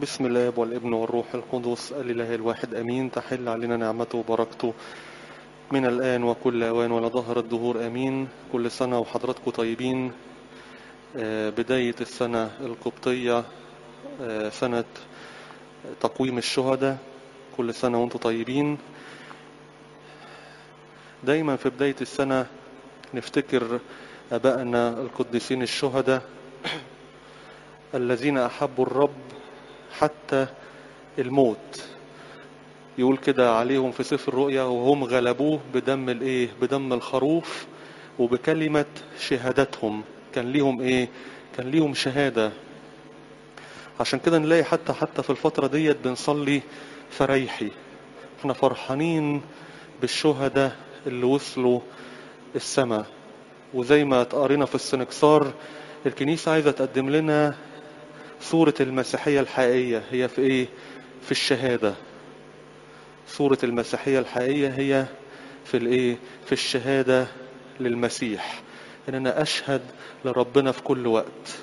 بسم الله والابن والروح القدس الإله الواحد أمين تحل علينا نعمته وبركته من الآن وكل أوان ولا ظهر الدهور أمين كل سنة وحضراتكم طيبين آه، بداية السنة القبطية آه، سنة تقويم الشهداء كل سنة وانتم طيبين دايما في بداية السنة نفتكر أبائنا القديسين الشهداء الذين أحبوا الرب حتى الموت يقول كده عليهم في سفر الرؤيا وهم غلبوه بدم الايه بدم الخروف وبكلمة شهادتهم كان ليهم ايه كان ليهم شهادة عشان كده نلاقي حتى حتى في الفترة ديت بنصلي فريحي احنا فرحانين بالشهداء اللي وصلوا السماء وزي ما قرينا في السنكسار الكنيسة عايزة تقدم لنا صورة المسيحية الحقيقية هي في ايه في الشهادة صورة المسيحية الحقيقية هي في الايه في الشهادة للمسيح ان انا اشهد لربنا في كل وقت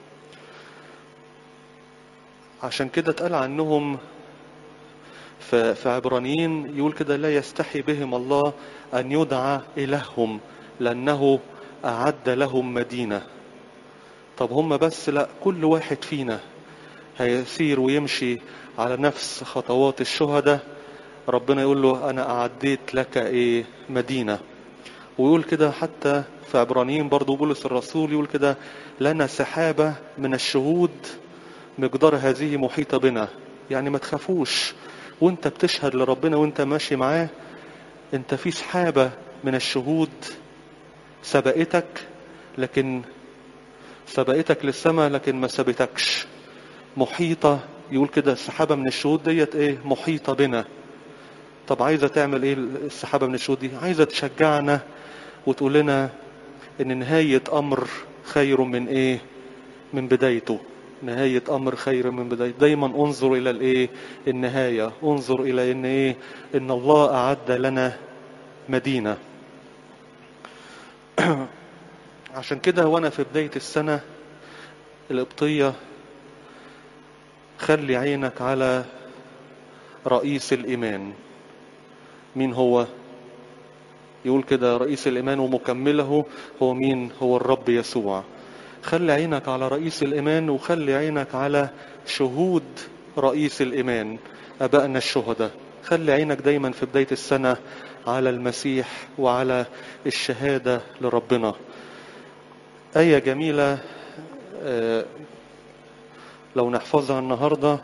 عشان كده اتقال عنهم في في عبرانيين يقول كده لا يستحي بهم الله ان يدعى الههم لانه اعد لهم مدينه طب هم بس لا كل واحد فينا هيسير ويمشي على نفس خطوات الشهداء ربنا يقول له انا اعديت لك ايه مدينة ويقول كده حتى في عبرانيين برضو بولس الرسول يقول كده لنا سحابة من الشهود مقدار هذه محيطة بنا يعني ما تخافوش وانت بتشهد لربنا وانت ماشي معاه انت في سحابة من الشهود سبقتك لكن سبقتك للسماء لكن ما سبتكش محيطة يقول كده السحابة من الشهود ديت ايه محيطة بنا طب عايزة تعمل ايه السحابة من الشهود دي عايزة تشجعنا وتقول لنا ان نهاية امر خير من ايه من بدايته نهاية امر خير من بدايته دايما انظر الى الايه النهاية انظر الى ان ايه ان الله اعد لنا مدينة عشان كده وانا في بداية السنة القبطية خلي عينك على رئيس الإيمان مين هو يقول كده رئيس الإيمان ومكمله هو مين هو الرب يسوع خلي عينك على رئيس الإيمان وخلي عينك على شهود رئيس الإيمان أبائنا الشهداء خلي عينك دايما في بداية السنة على المسيح وعلى الشهادة لربنا آية جميلة آه، لو نحفظها النهاردة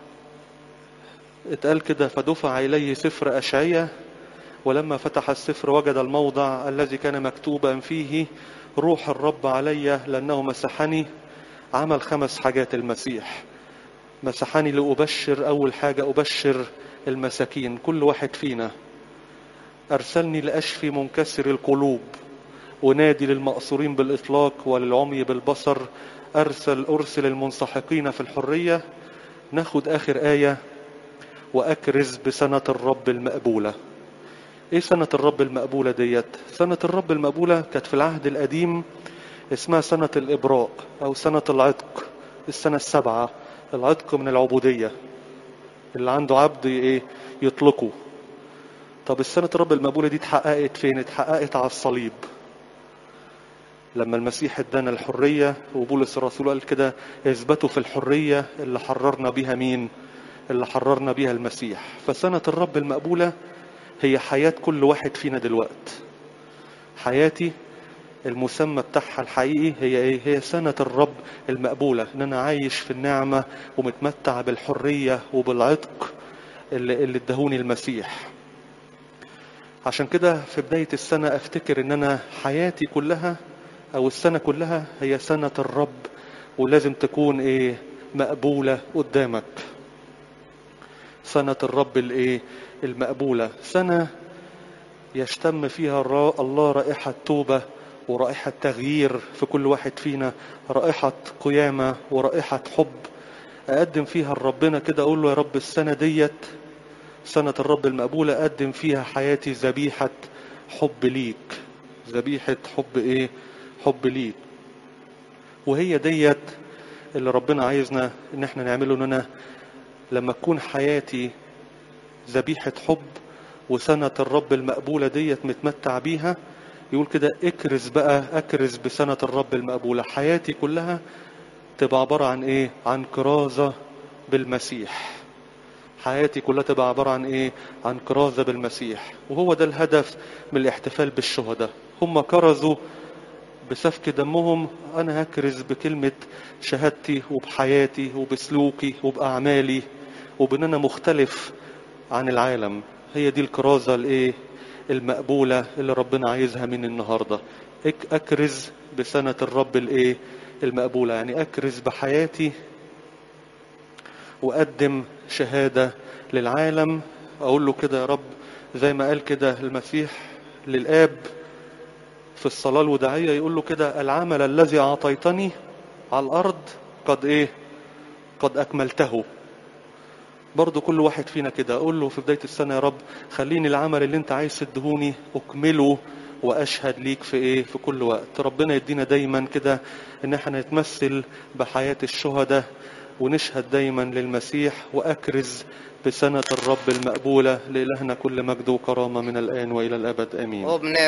اتقال كده فدفع إليه سفر أشعية ولما فتح السفر وجد الموضع الذي كان مكتوبا فيه روح الرب علي لأنه مسحني عمل خمس حاجات المسيح مسحني لأبشر أول حاجة أبشر المساكين كل واحد فينا أرسلني لأشفي منكسر القلوب ونادي للمأسورين بالإطلاق وللعمي بالبصر أرسل أرسل المنسحقين في الحرية ناخد آخر آية وأكرز بسنة الرب المقبولة إيه سنة الرب المقبولة ديت سنة الرب المقبولة كانت في العهد القديم اسمها سنة الإبراء أو سنة العتق السنة السبعة العتق من العبودية اللي عنده عبد إيه يطلقه طب السنة الرب المقبولة دي اتحققت فين اتحققت على الصليب لما المسيح ادانا الحرية وبولس الرسول قال كده اثبتوا في الحرية اللي حررنا بيها مين اللي حررنا بيها المسيح فسنة الرب المقبولة هي حياة كل واحد فينا دلوقت حياتي المسمى بتاعها الحقيقي هي ايه هي سنة الرب المقبولة ان انا عايش في النعمة ومتمتع بالحرية وبالعتق اللي, اللي ادهوني المسيح عشان كده في بداية السنة افتكر ان انا حياتي كلها او السنة كلها هي سنة الرب ولازم تكون ايه مقبولة قدامك سنة الرب الايه المقبولة سنة يشتم فيها الرا- الله رائحة توبة ورائحة تغيير في كل واحد فينا رائحة قيامة ورائحة حب أقدم فيها لربنا كده أقول له يا رب السنة ديت سنة الرب المقبولة أقدم فيها حياتي ذبيحة حب ليك ذبيحة حب إيه حب ليك وهي ديت اللي ربنا عايزنا ان احنا نعمله ان انا لما تكون حياتي ذبيحة حب وسنة الرب المقبولة ديت متمتع بيها يقول كده اكرز بقى اكرز بسنة الرب المقبولة حياتي كلها تبقى عبارة عن ايه عن كرازة بالمسيح حياتي كلها تبقى عبارة عن ايه عن كرازة بالمسيح وهو ده الهدف من الاحتفال بالشهداء هم كرزوا بسفك دمهم انا هكرز بكلمة شهادتي وبحياتي وبسلوكي وبأعمالي وبان انا مختلف عن العالم هي دي الكرازة الايه المقبولة اللي ربنا عايزها من النهاردة اك- اكرز بسنة الرب الايه المقبولة يعني اكرز بحياتي واقدم شهادة للعالم اقول له كده يا رب زي ما قال كده المسيح للاب في الصلاة الوداعية يقول له كده العمل الذي اعطيتني على الارض قد ايه قد اكملته برضو كل واحد فينا كده اقول له في بداية السنة يا رب خليني العمل اللي انت عايز تدهوني اكمله واشهد ليك في ايه في كل وقت ربنا يدينا دايما كده ان احنا نتمثل بحياة الشهداء ونشهد دايما للمسيح واكرز بسنة الرب المقبولة لإلهنا كل مجد وكرامة من الآن وإلى الأبد آمين وبن